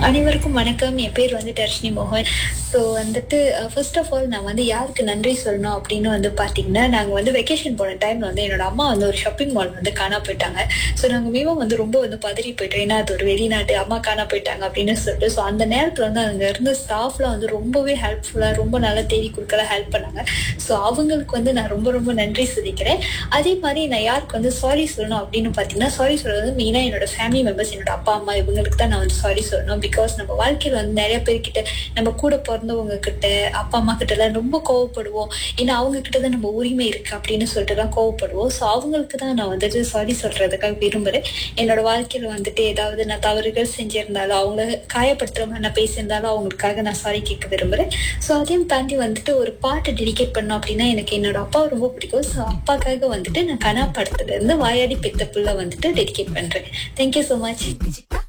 அனைவருக்கும் வணக்கம் என் பேர் வந்து தர்ஷினி மோகன் ஸோ வந்துட்டு ஃபர்ஸ்ட் ஆஃப் ஆல் நான் வந்து யாருக்கு நன்றி சொல்லணும் அப்படின்னு வந்து பார்த்தீங்கன்னா நாங்கள் வந்து வெக்கேஷன் போன டைமில் வந்து என்னோட அம்மா வந்து ஒரு ஷாப்பிங் மால் வந்து காணா போயிட்டாங்க ஸோ நாங்கள் மிகவும் வந்து ரொம்ப வந்து பதறி போயிட்டோம் ஏன்னா அது ஒரு வெளிநாட்டு அம்மா காணா போயிட்டாங்க அப்படின்னு சொல்லிட்டு ஸோ அந்த நேரத்தில் வந்து அங்கே இருந்த ஸ்டாஃப்லாம் வந்து ரொம்பவே ஹெல்ப்ஃபுல்லாக ரொம்ப நல்லா தேடி கொடுக்கல ஹெல்ப் பண்ணாங்க ஸோ அவங்களுக்கு வந்து நான் ரொம்ப ரொம்ப நன்றி சொல்லிக்கிறேன் அதே மாதிரி நான் யாருக்கு வந்து சாரி சொல்லணும் அப்படின்னு பார்த்தீங்கன்னா சாரி சொல்றது வந்து மெயினாக என்னோட ஃபேமிலி மெம்பர்ஸ் என்னோட அப்பா அம்மா இவங்களுக்கு தான் நான் வந்து சாரி சொல்லணும் பிகாஸ் நம்ம வாழ்க்கையில் வந்து நிறைய பேர்கிட்ட நம்ம கூட பிறந்தவங்க கிட்ட அப்பா அம்மா கிட்ட எல்லாம் ரொம்ப கோவப்படுவோம் ஏன்னா அவங்க கிட்ட தான் நம்ம உரிமை இருக்கு அப்படின்னு சொல்லிட்டு தான் கோவப்படுவோம் ஸோ அவங்களுக்கு தான் நான் வந்துட்டு சாரி சொல்றதுக்காக விரும்புறேன் என்னோட வாழ்க்கையில வந்துட்டு ஏதாவது நான் தவறுகள் செஞ்சிருந்தாலும் அவங்கள காயப்படுத்துற மாதிரி நான் பேசியிருந்தாலும் அவங்களுக்காக நான் சாரி கேட்க விரும்புறேன் ஸோ அதையும் தாண்டி வந்துட்டு ஒரு பாட்டு டெடிகேட் பண்ணோம் அப்படின்னா எனக்கு என்னோட அப்பாவை ரொம்ப பிடிக்கும் ஸோ அப்பாக்காக வந்துட்டு நான் கனா படத்துல இருந்து வாயாடி பெத்த புள்ள வந்துட்டு டெடிகேட் பண்றேன் தேங்க்யூ ஸோ மச்